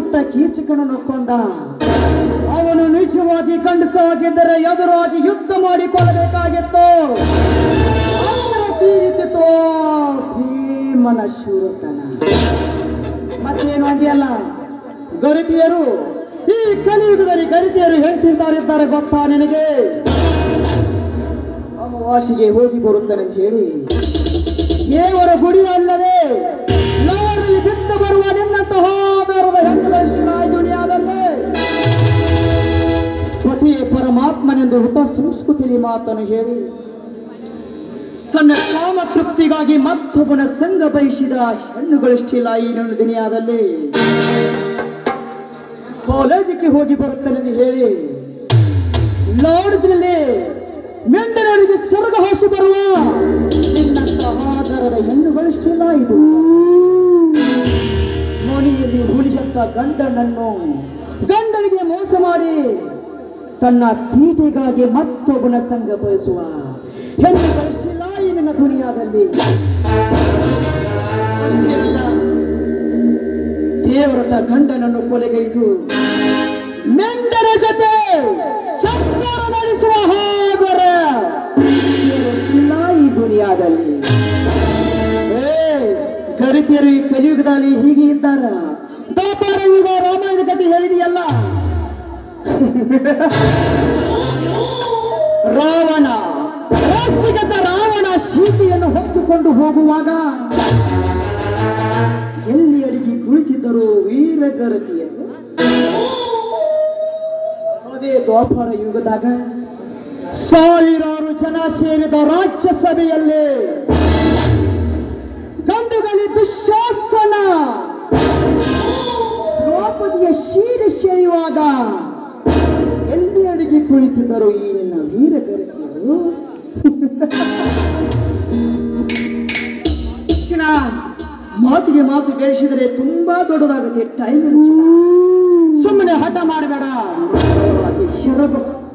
ಪುಟ್ಟ ಕೀಚಕನನ್ನು ಕೊಂದ ಅವನು ನಿಜವಾಗಿ ಗಂಡಸಾಗಿದ್ದರೆ ಎದುರಾಗಿ ಯುದ್ಧ ಮಾಡಿಕೊಳ್ಳಬೇಕಾಗಿತ್ತು ಅವರ ತೀರಿತಿತ್ತು ಭೀಮನ ಶೂರತನ ಮತ್ತೇನು ಅಂದಿಯಲ್ಲ ಗರಿತಿಯರು ಈ ಕಲಿಯುಗದಲ್ಲಿ ಗರಿತಿಯರು ಹೇಳ್ತಿದ್ದಾರಿದ್ದಾರೆ ಗೊತ್ತಾ ನಿನಗೆ ಅಮಾವಾಸಿಗೆ ಹೋಗಿ ಬರುತ್ತಾನೆ ಅಂತ ಹೇಳಿ ದೇವರ ಗುಡಿ ಅಲ್ಲದೆ ಲವರಲ್ಲಿ ಬಿಟ್ಟು ಬರುವ ನಿನ್ನಂತಹ ಆಧಾರದ ಹೆಣ್ಣು ದರ್ಶನ ಈ ದುನಿಯಾದಲ್ಲೇ ಪತಿಯೇ ಪರಮಾತ್ಮನೆಂದು ಹುತ ಸಂಸ್ಕೃತಿಯಲ್ಲಿ ಮಾತನ್ನು ಹೇಳಿ ತನ್ನ ಕಾಮ ತೃಪ್ತಿಗಾಗಿ ಮತ್ತೊಬ್ಬನ ಸಂಘ ಬಯಸಿದ ಹೆಣ್ಣುಗಳಿಷ್ಟಿಲ್ಲ ಈ ನನ್ನ ದುನಿಯಾದಲ್ಲಿ ಕಾಲೇಜಿಗೆ ಹೋಗಿ ಬರುತ್ತೇನೆ ಎಂದು ಹೇಳಿ ಲಾಡ್ಜ್ನಲ್ಲಿ ಮೆಂಡನವರಿಗೆ ಸ್ವರ್ಗ ಹಾಸಿ ಬರುವ ನಿನ್ನಂತಹ ಆಧಾರದ ಹೆಣ್ಣುಗಳಿಷ್ಟಿಲ್ಲ ಇದು ಮನೆಯಲ್ಲಿ ಹುಲಿಯಂತ ಗಂಡನನ್ನು ಗಂಡನಿಗೆ ಮೋಸ ಮಾಡಿ ತನ್ನ ತೀಟೆಗಾಗಿ ಮತ್ತೊಬ್ಬನ ಸಂಘ ಬಯಸುವ ಹೆಣ್ಣುಗಳಿಷ್ಟಿಲ್ಲ ಈ ನನ್ನ ದುನಿಯಾದಲ್ಲಿ ಅಷ್ಟೇ ಅಲ್ಲ ದೇವರತ ಗಂಡನನ್ನು ಕೊಲೆಗೈದು ಮೆಂಡನ ಜೊತೆ ಸಂಸಾರ ನಡೆಸುವ ಹಾಗರ ದೇವರಷ್ಟಿಲ್ಲ ಈ ದುನಿಯಾದಲ್ಲಿ ಏ ಗರಿತಿಯರು ಈ ಕಲಿಯುಗದಲ್ಲಿ ಹೀಗೆ ಇದ್ದಾರ ದಾಪಾರ ಯುಗ ರಾಮಾಯಣ ಕಥೆ ಹೇಳಿದೆಯಲ್ಲ ರಾವಣ ರಾಜ್ಯಗತ ರಾವಣ ಸೀತೆಯನ್ನು ಹೊತ್ತುಕೊಂಡು ಹೋಗುವಾಗ ಎಲ್ಲಿ ಅಡಿಗೆ ಕುಳಿತಿದ್ದರು ವೀರಗರತಿಯರು ಅದೇ ದ್ವಾಪರ ಯುಗದಾಗ ಸಾವಿರಾರು ಜನ ಸೇರಿದ ರಾಜ್ಯಸಭೆಯಲ್ಲಿ ಗಂಡುಗಳಿ ದುಶ್ಯಾಸನ ದ್ರೌಪದಿಯ ಶೀರ ಸೇಯುವಾಗ ಎಲ್ಲಿ ಅಡಿಗೆ ಕುಳಿತಿದ್ದರು ಈ ನಿನ್ನ ವೀರಗರತಿಯರು ಚಿನ್ನ, ಮಾತಿಗೆ ಮಾತು ಬೆಳೆಸಿದರೆ ತುಂಬಾ ದೊಡ್ಡದಾಗುತ್ತೆ ಟೈಮ್ ಸುಮ್ಮನೆ ಹಠ ಮಾಡಬೇಡ ಶರಬ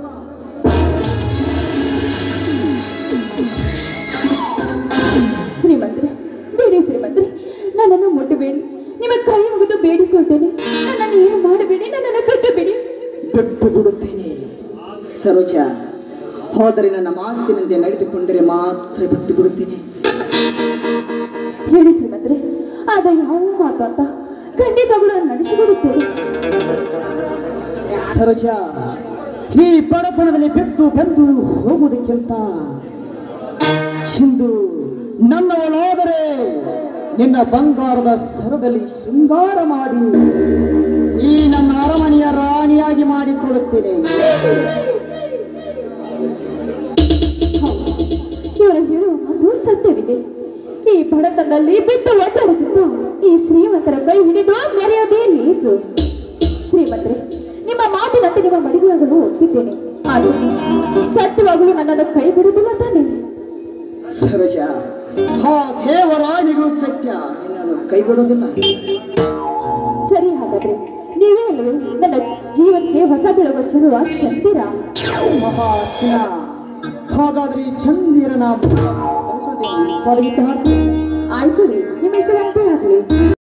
ಶ್ರೀಮಂತ್ರಿ ಬೇಡಿ ಶ್ರೀಮಂತ್ರಿ ನನ್ನನ್ನು ಮುಟ್ಟಬೇಡಿ ನಿಮ್ಮ ಕೈ ಮುಗಿದು ಬೇಡಿಕೊಳ್ತೇನೆ ನನ್ನನ್ನು ಏನು ಮಾಡಬೇಡಿ ನನ್ನನ್ನು ಬಿಟ್ಟು ಬಿಡಿ ಬಿಟ್ಟು ಬಿಡುತ್ತೇನೆ ಸರೋಜ ಹೋದರೆ ನನ್ನ ಮಾತಿನಂತೆ ನಡೆದುಕೊಂಡರೆ ಮಾತ್ರ ಬಿಟ್ಟು ಬಿಡುತ್ತೇನೆ ಹೇಳಿ ಶ್ರೀಮಂತ್ರಿ ಆದ ಯಾವ ಮಾತು ಅಂತ ಖಂಡಿತಗಳು ನಾನು ನಡೆಸಿಕೊಡುತ್ತೇನೆ ಸರೋಜ ಈ ಬಡತನದಲ್ಲಿ ಬೆತ್ತು ಬೆಂದು ಹೋಗುವುದಕ್ಕಿಂತ ಇಂದು ನನ್ನವಳಾದರೆ ನಿನ್ನ ಬಂಗಾರದ ಸರದಲ್ಲಿ ಶೃಂಗಾರ ಮಾಡಿ ಈ ನನ್ನ ಅರಮನೆಯ ರಾಣಿಯಾಗಿ ಮಾಡಿಕೊಳ್ಳುತ್ತೇನೆ ಇವರು ಹೇಳುವ ಮಾತು ಸತ್ಯವಿದೆ ಈ ಬಡತನದಲ್ಲಿ ಬಿಟ್ಟು ಒದ್ದಾಡುತ್ತಿದ್ದ ಈ ಶ್ರೀಮಂತರ ಕೈ ಹಿಡಿದು ಮರೆಯೋದೇ ಲೇಸು ಶ್ರೀಮಂತ್ರೆ ನಿಮ್ಮ ಮಾತಿನಂತೆ ನಿಮ್ಮ ಮಡಿಗಳಾಗಲು ಒಪ್ಪಿದ್ದೇನೆ ಆದರೆ ಸತ್ಯವಾಗಲು ನನ್ನನ್ನು ಕೈ ಬಿಡುವುದಿಲ್ಲ ತಾನೆ ಸರೋಜ ಆ ದೇವರಾಣಿಗೂ ಸತ್ಯ ನಿನ್ನನ್ನು ಕೈ ಬಿಡೋದಿಲ್ಲ ಸರಿ ಹಾಗಾದ್ರೆ ನೀವೇ ಅಲ್ಲವೇ ನನ್ನ ಜೀವನಕ್ಕೆ ಹೊಸ ಬೆಳಗುವ ಚೆಲುವ ಅಂತೀರಾ ಮಹಾಶಿನ ಹಾಗಾದ್ರೆ ಈ ಚಂದಿರನ ಆಯ್ತು ರೀ ನಿಮ್ಮ ಇಷ್ಟದಂತೆ ಆಗ್ಲಿ